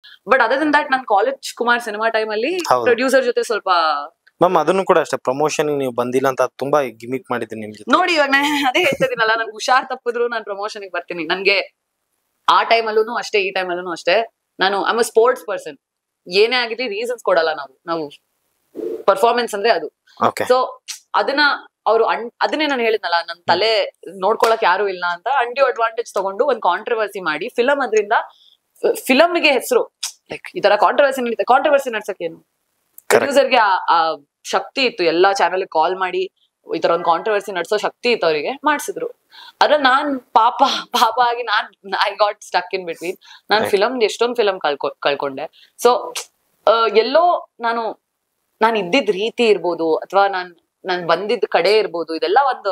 But other than that ನಾನು college Kumar cinema time ಅಲ್ಲಿ ಹೌದು. ಪ್ರೊಡ್ಯೂಸರ್ ಜೊತೆ ಸ್ವಲ್ಪ ಮ್ಯಾಮ್ ಅದನ್ನು ಕೂಡ ಅಷ್ಟೇ ಪ್ರಮೋಷನ್ ನೀವು ಬಂದಿಲ್ಲ ಅಂತ ತುಂಬಾ ಗಿಮಿಕ್ ಮಾಡಿದ್ದೀನಿ ನಿಮ್ ಜೊತೆ ನೋಡಿ ಇವಾಗ ನಾನು ಅದೇ ಹೇಳ್ತಾ ಇದೀನಲ್ಲ ನನ್ಗೆ ಹುಷಾರ್ ತಪ್ಪಿದ್ರು ನಾನು ಪ್ರಮೋಷನ್ ಬರ್ತೀನಿ ನನ್ಗೆ ಆ ಟೈಮಲ್ಲೂ ಅಷ್ಟೇ ಈ ಟೈಮಲ್ಲೂ ಅಷ್ಟೇ ನಾನು ಐಮ್ ಅ ಸ್ಪೋರ್ಟ್ಸ್ ಪರ್ಸನ್ ಏನೇ ಆಗಿರ್ಲಿ ರೀಸನ್ಸ್ ಕೊಡಲ್ಲ ನಾವು ನಾವು ಪರ್ಫಾರ್ಮೆನ್ಸ್ ಅಂದ್ರೆ ಅದು ಓಕೆ ಸೊ ಅದನ್ನ ಅವರು ಅದನ್ನೇ ನಾನು ಹೇಳಿದ್ನಲ್ಲ ನನ್ನ ತಲೆ ನೋಡ್ಕೊಳಕ್ ಯಾರು ಇಲ್ಲ ಅಂತ ಅಂಡ್ಯೂ ಅಡ್ವಾಂಟೇಜ್ ತಗೊಂಡು ಒಂದ್ ಕಾಂಟ್ರವರ್ಸಿ ಮಾಡಿ ಫಿಲಂ ಅದರಿಂದ ಫಿಲಂಗೆ ಹೆಸರು ಲೈಕ್ ಈ ತರ ಕಾಂಟ್ರವರ್ಸಿ ನಡೀತಾ ಕಾಂಟ್ರವರ್ಸಿ ನಡ್ಸಕ್ಕೇನು ಪ್ರೊಡ್ಯೂಸರ್ಗೆ ಆ ಶಕ್ತಿ ಇತ್ತು ಎಲ್ಲಾ ಚಾನಲ್ ಕಾಲ್ ಮಾಡಿ ಈ ತರ ಒಂದು ಕಾಂಟ್ರವರ್ಸಿ ನಡ್ಸೋ ಶಕ್ತಿ ಇತ್ತು ಅವರಿಗೆ ಮಾಡಿಸಿದ್ರು ಅದ್ರ ನಾನ್ ಪಾಪ ಪಾಪ ಆಗಿ ನಾನ್ I got stuck in between ನಾನು Right. ಫಿಲಮ್ ಎಷ್ಟೊಂದು ಫಿಲಮ್ ಕಳ್ಕೊ ಕಳ್ಕೊಂಡೆ ಸೊ ಎಲ್ಲೋ ನಾನು ನಾನು ಇದ್ದಿದ್ ರೀತಿ ಇರ್ಬೋದು ಅಥವಾ ನಾನ್ ನಾನ್ ಬಂದಿದ್ದ ಕಡೆ ಇರ್ಬೋದು ಇದೆಲ್ಲ ಒಂದು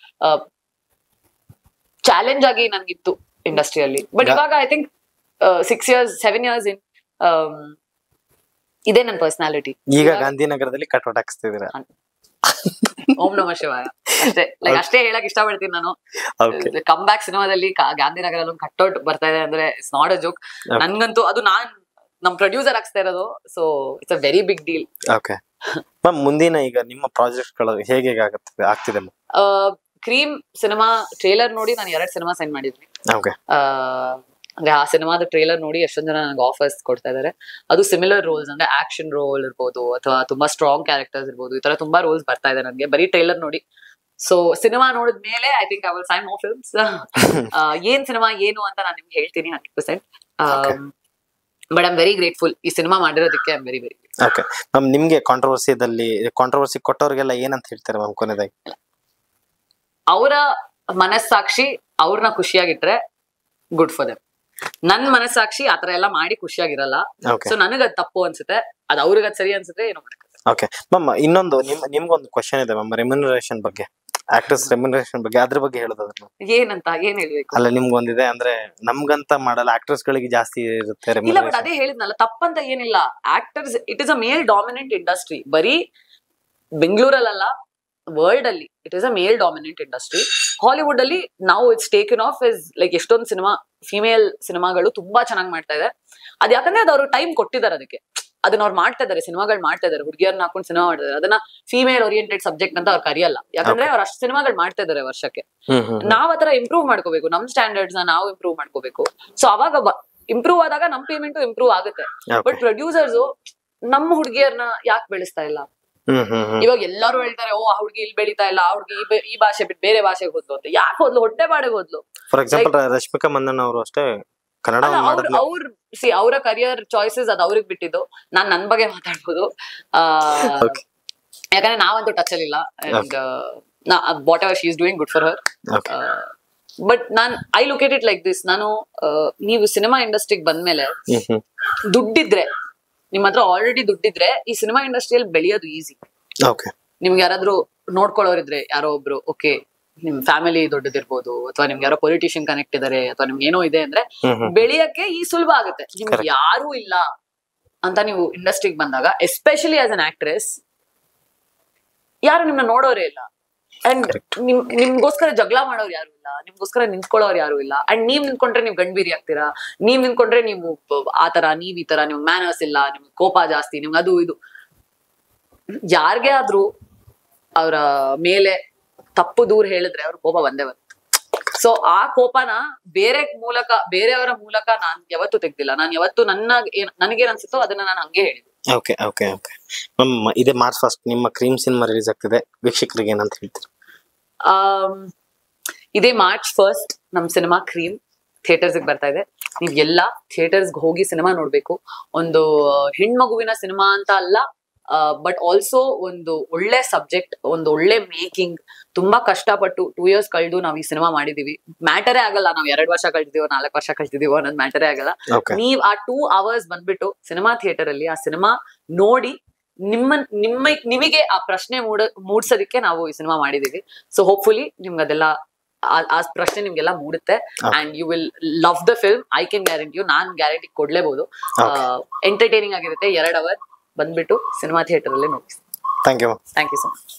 ಚಾಲೆಂಜ್ ಆಗಿ ನನ್ಗಿತ್ತು ಇಂಡಸ್ಟ್ರಿಯಲ್ಲಿ ಬಟ್ Yeah. ಇವಾಗ I think six years seven years in ಇದೇ ನನ್ನ ಪರ್ಸನಾಲಿಟಿ ಈಗ ಗಾಂಧಿನಗರದಲ್ಲಿ ಕಟ್ಔಟ್ ಹಾಕ್ಸ್ತಿದ್ದೀರಾ ಓಂ ನಮ ಶಿವಾಯ ಅಷ್ಟೇ ಲೈಕ್ ಅಷ್ಟೇ ಹೇಳಕ್ ಇಷ್ಟಪಡ್ತೀನಿ ನಾನು ಓಕೆ ಕಮ್ ಬ್ಯಾಕ್ ಸಿನಿಮಾದಲ್ಲಿ ಗಾಂಧಿನಗರಲ್ಲಿ ಒಂದು ಕಟ್ಔಟ್ ಬರ್ತಾ ಇದೆ ಅಂದ್ರೆ it's not a joke Okay. ನನ್ಗಂತೂ ಅದು ನಾನ್ ನಮ್ ಪ್ರೊಡ್ಯೂಸರ್ ಹಾಕ್ಸ್ತಾ ಇರೋದು so it's a very big deal okay ma'am ಮುಂದಿನ ಈಗ ನಿಮ್ಮ ಪ್ರಾಜೆಕ್ಟ್ ಗಳು ಹೇಗೆ ಹೇಗೆ ಆಗುತ್ತದೆ ಆಗ್ತಿದೆ ಕ್ರೀಮ್ ಸಿನಿಮಾ ಟ್ರೇಲರ್ ನೋಡಿ ನಾನು ಎರಡ್ ಸಿನಿಮಾ ಸೆಂಡ್ ಮಾಡಿದ್ವಿ ಓಕೆ ಆ, ಅಂದ್ರೆ ಆ ಸಿನಿಮಾದ ಟ್ರೇಲರ್ ನೋಡಿ ಎಷ್ಟೊಂದ್ ಜನ ನನಗೆ ಆಫರ್ಸ್ ಕೊಡ್ತಾ ಇದಾರೆ ಅದು ಸಿಮಿಲರ್ ರೋಲ್ಸ್ ಅಂದ್ರೆ ಆಕ್ಷನ್ ರೋಲ್ ಇರ್ಬೋದು ಅಥವಾ ತುಂಬಾ ಸ್ಟ್ರಾಂಗ್ ಕ್ಯಾರೆಕ್ಟರ್ಸ್ ಇರ್ಬೋದು ಈ ತರ ತುಂಬಾ ರೋಲ್ಸ್ ಬರ್ತಾ ಇದೆ ನನಗೆ ಬರೀ ಟ್ರೇಲರ್ ನೋಡಿ ಸೊ ಸಿನಿಮಾ ನೋಡಿದ ಮೇಲೆ I think I will sign more films ಏನ್ ಸಿನಿಮಾ ಏನು ಅಂತ ನಾನು ನಿಮ್ಗೆ ಹೇಳ್ತೀನಿ hundred percent Okay. But I'm very grateful ಈ ಸಿನಿಮಾ ಮಾಡಿರೋದಕ್ಕೆ I'm very very okay ma'am ನಿಮ್ಗೆ ಕಾಂಟ್ರವರ್ಸಿದಲ್ಲಿ ಕಾಂಟ್ರವರ್ಸಿ ಕೊಟ್ಟವ್ರಿಗೆಲ್ಲ ಏನಂತ ಹೇಳ್ತಾರೆ ಮ್ಯಾಮ್ ಕೊನೆದಾಗಿ ಅವರ ಮನಸ್ಸಾಕ್ಷಿ ಅವ್ರನ್ನ ಖುಷಿಯಾಗಿಟ್ರೆ ಗುಡ್ ಫಾರ್ ದೆಮ್ ನನ್ ಮನಸ್ಸಾಕ್ಷಿ ಆತರ ಎಲ್ಲ ಮಾಡಿ ಖುಷಿಯಾಗಿರಲ್ಲ ಓಕೆ ಸೊ ನನಗ್ ಅದ್ ತಪ್ಪು ಅನ್ಸುತ್ತೆ ಅದ್ ಅವ್ರಿಗೆ ಅದ್ ಸರಿ ಅನ್ಸುತ್ತೆ ಏನೋ ಮಾಡಕ್ಕೆ ಓಕೆ ಮ್ಯಾಮ್ ಇನ್ನೊಂದು ನಿಮ್ ನಿಮ್ಗೊಂದು ಕ್ವಶನ್ ಇದೆ ಮ್ಯಾಮ್ ರೆಮ್ಯುನರೇಷನ್ ಬಗ್ಗೆ ಆಕ್ಟರ್ಸ್ ರೆಮ್ಯುನರೇಷನ್ ಬಗ್ಗೆ ಅದ್ರ ಬಗ್ಗೆ ಹೇಳೋದಾದ್ರೆ ma'am. ಏನಂತ ಏನ್ ಹೇಳ್ಬೇಕು ಅಲ್ಲ ನಿಮ್ಗೊಂದಿದೆ ಅಂದ್ರೆ ನಮ್ಗಂತ ಮಾಡಲ್ಲ ಆಕ್ಟರ್ಸ್ ಗಳಿಗೆ ಜಾಸ್ತಿ ಇರುತ್ತೆ ಇಲ್ಲ ಬಟ್ remuneration. ಅದೇ ಹೇಳಿದ್ನಲ್ಲ ತಪ್ಪಂತ ಏನಿಲ್ಲ actors it is a male dominant industry ಬರೀ ಬೆಂಗಳೂರಲ್ಲ ವರ್ಲ್ಡ್ ಅಲ್ಲಿ it is a male dominant industry Hollywood ಅಲ್ಲಿ ನಾವು it's taken of is like ಎಷ್ಟೊಂದು ಸಿನಿಮಾ ಫಿಮೇಲ್ ಸಿನಿಮಾಗಳು ತುಂಬಾ ಚೆನ್ನಾಗಿ ಮಾಡ್ತಾ ಇದೆ ಅದ್ ಯಾಕಂದ್ರೆ ಅದು ಅವರು ಟೈಮ್ ಕೊಟ್ಟಿದ್ದಾರೆ ಅದಕ್ಕೆ ಅದನ್ನ ಅವ್ರು ಮಾಡ್ತಾ ಇದಾರೆ ಸಿನಿಮಾಗಳು ಮಾಡ್ತಾ ಇದಾರೆ ಹುಡುಗಿಯರ್ನ ಹಾಕೊಂಡು ಸಿನಿಮಾ ಮಾಡ್ತಾರೆ ಅದನ್ನ ಫಿಮೇಲ್ ಓರಿಯೆಂಟೆಡ್ ಸಬ್ಜೆಕ್ಟ್ ಅಂತ ಅವ್ರು ಕರೆಯಲ್ಲ ಯಾಕಂದ್ರೆ ಅವ್ರು ಅಷ್ಟು ಸಿನಿಮಾಗಳು ಮಾಡ್ತಾ ಇದಾರೆ ವರ್ಷಕ್ಕೆ ಹ್ಮ್ ಹ್ಮ್ ಹ್ಮ್. ನಾವ್ ಆತರ ಇಂಪ್ರೂವ್ ಮಾಡ್ಕೋಬೇಕು ನಮ್ ಸ್ಟ್ಯಾಂಡರ್ಡ್ಸ್ ನ ನಾವು ಇಂಪ್ರೂವ್ ಮಾಡ್ಕೋಬೇಕು ಸೊ ಅವಾಗ ಇಂಪ್ರೂವ್ ಆದಾಗ ನಮ್ ಪೇಮೆಂಟ್ ಇಂಪ್ರೂವ್ ಆಗುತ್ತೆ Okay. ಬಟ್ ಪ್ರೊಡ್ಯೂಸರ್ಸ್ ನಮ್ಮ ಹುಡುಗಿಯರ್ನ ಯಾಕೆ ಬೆಳೆಸ್ತಾ ಇಲ್ಲ ಹ್ಮ್ ಹ್ಮ್ ಹ್ಮ್. ಇವಾಗ ಎಲ್ಲರೂ ಹೇಳ್ತಾರೆ ಓ ಆ ಹುಡುಗಿ ಇಲ್ಲಿ ಬೆಳೀತಾ ಇಲ್ಲ ಆ ಹುಡುಗಿ ಈ ಬೆ- ಈ ಭಾಷೆ ಬಿಟ್ಟು ಬೇರೆ ಭಾಷೆಗೆ ಹೋದ್ಲು ಅಂತ ಯಾಕೆ ಹೋದ್ಲು ಹೊಟ್ಟೆ ಬಾಡಿಗೆ ಹೋದ್ಲು ಫಾರ್ ಎಕ್ಸಾಂಪಲ್ ರಶ್ಮಿಕಾ ಮಂದನ್ ಅವರು ಅಷ್ಟೇ ಕನ್ನಡ ಅಲ್ಲ, ಅವ್ರ ಮಾಡಿದ್ಮೇಲೆ ಅವ್ರ ಸಿ ಅವರ ಕರಿಯರ್ ಚಾಯ್ಸಸ್ ಅದು ಅವ್ರಿಗೆ ಬಿಟ್ಟಿದ್ದು ನಾನ್ ನನ್ ಬಗ್ಗೆ ಮಾತಾಡ್ಬೋದು ಆ, Okay. ಯಾಕಂದ್ರೆ ನಾವಂತೂ ಟಚ್ ಅಲ್ಲಿ ಇಲ್ಲ and whatever she is doing good for her Okay. But ನಾನ್ I look at it like this ನಾನು ಆ, ನೀವು ಸಿನಿಮಾ ಇಂಡಸ್ಟ್ರಿಗೆ ಬಂದ್ಮೇಲೆ ಹ್ಮ್ ಹ್ಮ್ ದುಡ್ಡಿದ್ರೆ ನಿಮ್ ಹತ್ರ ಆಲ್ರೆಡಿ ದುಡ್ಡಿದ್ರೆ ಈ ಸಿನಿಮಾ ಇಂಡಸ್ಟ್ರಿಯಲ್ಲಿ ಬೆಳೆಯೋದು ಈಸಿ ಓಕೆ ನಿಮ್ಗೆ ಯಾರಾದ್ರೂ ನೋಡ್ಕೊಳ್ಳೋರಿದ್ರೆ ಯಾರೋ ಒಬ್ರು ಓಕೆ ನಿಮ್ ಫ್ಯಾಮಿಲಿ ದೊಡ್ಡದಿರ್ಬೋದು ಅಥವಾ ನಿಮ್ಗೆ ಯಾರೋ ಪೊಲಿಟಿಷಿಯನ್ ಕನೆಕ್ಟ್ ಇದಾರೆ ಅಥವಾ ನಿಮ್ಗೆ ಏನೋ ಇದೆ ಅಂದ್ರೆ ಹ್ಮ್ ಹ್ಮ್ ಬೆಳೆಯಕ್ಕೆ ಈ ಸುಲಭ ಆಗುತ್ತೆ ನಿಮ್ಗೆ Correct. ಯಾರು ಇಲ್ಲ ಅಂತ ನೀವು ಇಂಡಸ್ಟ್ರಿಗೆ ಬಂದಾಗ ಎಸ್ಪೆಷಲಿ ಆಸ್ ಅನ್ ಆಕ್ಟ್ರೆಸ್ ಯಾರು ನಿಮ್ನ ನೋಡೋರೇ ಇಲ್ಲ ಅಂಡ್ ನಿಮ್ ನಿಮ್ಗೋಸ್ಕರ ಜಗಳ ಮಾಡೋರು ಯಾರು ಇಲ್ಲ ನಿಮ್ಗೋಸ್ಕರ ನಿಂತ್ಕೊಳ್ಳೋರು ಯಾರು ಇಲ್ಲ ಅಂಡ್ ನೀವ್ ನಿಂತ್ಕೊಂಡ್ರೆ ನೀವು ಗಂಡ್ಬೀರಿ ಆಗ್ತೀರಾ ನೀವ್ ನಿಂತ್ಕೊಂಡ್ರೆ ನೀವು ಬ- ಆತರ ನೀವ್ ಈ ತರ ನಿಮ್ಗೆ ಮ್ಯಾನರ್ಸ್ ಇಲ್ಲ ನಿಮ್ಗೆ ಕೋಪ ಜಾಸ್ತಿ ನಿಮ್ಗೆ ಅದು ಇದು ಯಾರ್ಗೆ ಆದ್ರೂ ಅವರ ಮೇಲೆ ತಪ್ಪು ದೂರ ಹೇಳಿದ್ರೆ ಅವ್ರ ಕೋಪ ಬಂದೇ ಬರುತ್ತೆ ಸೊ ಆ ಕೋಪನ ಬೇರೆ ಮೂಲಕ ಬೇರೆಯವರ ಮೂಲಕ ನಾನ್ ಯಾವತ್ತೂ ತೆಗ್ದಿಲ್ಲ ನಾನ್ ಯಾವತ್ತು ನನ್ನ ಏನ್ ನನಗೇನ್ ಅನ್ಸುತ್ತೋ ಅದನ್ನ ನಾನು ಹಂಗೆ ಹೇಳಿದ್ದು ಓಕೆ ಓಕೆ ಓಕೆ ಮ್ಯಾಮ್ ಇದೇ ಮಾರ್ಚ್ ಫಸ್ಟ್ ನಿಮ್ಮ ಕ್ರೀಮ್ ಸಿನಿಮಾ ರಿಲೀಸ್ ಆಗ್ತಿದೆ ವೀಕ್ಷಕರಿಗೆ ಏನಂತ ಹೇಳ್ತೀರಿ ಆಮ್, ಇದೇ ಮಾರ್ಚ್ ಫಸ್ಟ್ ನಮ್ ಸಿನಿಮಾ ಕ್ರೀಮ್ ಥಿಯೇಟರ್ಸ್ ಬರ್ತಾ ಇದೆ ನೀವ್ ಎಲ್ಲಾ ಥಿಯೇಟರ್ಸ್ ಹೋಗಿ ಸಿನಿಮಾ ನೋಡ್ಬೇಕು ಒಂದು ಆ, ಹೆಣ್ಮಗುವಿನ ಸಿನಿಮಾ ಅಂತ ಅಲ್ಲ ಬಟ್ ಆಲ್ಸೋ ಒಂದು ಒಳ್ಳೆ ಸಬ್ಜೆಕ್ಟ್ ಒಂದು ಒಳ್ಳೆ ಮೇಕಿಂಗ್ ತುಂಬಾ ಕಷ್ಟಪಟ್ಟು ಟೂ ಇಯರ್ಸ್ ಕಳೆದು ನಾವ್ ಈ ಸಿನಿಮಾ ಮಾಡಿದೀವಿ ಮ್ಯಾಟರೇ ಆಗಲ್ಲ ನಾವ್ ಎರಡ್ ವರ್ಷ ಕಳ್ತಿದೀವೋ ನಾಲ್ಕು ವರ್ಷ ಕಳ್ತಿದೀವೋ ಅನ್ನೋದು ಮ್ಯಾಟರೇ ಆಗಲ್ಲ ಓಕೆ ನೀವ್ ಆ ಟೂ ಅವರ್ಸ್ ಬಂದ್ಬಿಟ್ಟು ಸಿನಿಮಾ ಥಿಯೇಟರ್ ಅಲ್ಲಿ ಆ ಸಿನಿಮಾ ನೋಡಿ ನಿಮ್ಮ ನಿಮ್ಮ ನಿಮಗೆ ಆ ಪ್ರಶ್ನೆ ಮೂಡ ಮೂಡ್ಸೋದಕ್ಕೆ ನಾವು ಈ ಸಿನಿಮಾ ಮಾಡಿದೀವಿ ಸೊ ಹೋಪ್ಫುಲಿ ನಿಮ್ಗೆ ಅದೆಲ್ಲ ಆ- ಆ ಪ್ರಶ್ನೆ ನಿಮ್ಗೆಲ್ಲ ಮೂಡುತ್ತೆ Okay. And you will love the film I can guarantee you ನಾನ್ ಗ್ಯಾರಂಟಿ ಕೊಡ್ಲೇಬಹುದು ಎಂಟರ್ಟೈನಿಂಗ್ ಆಗಿರುತ್ತೆ ಎರಡ್ ಅವರ್ ಬಂದ್ಬಿಟ್ಟು ಸಿನಿಮಾ ಥಿಯೇಟರ್ ಅಲ್ಲಿ ನೋಡಿ thank you thank you so much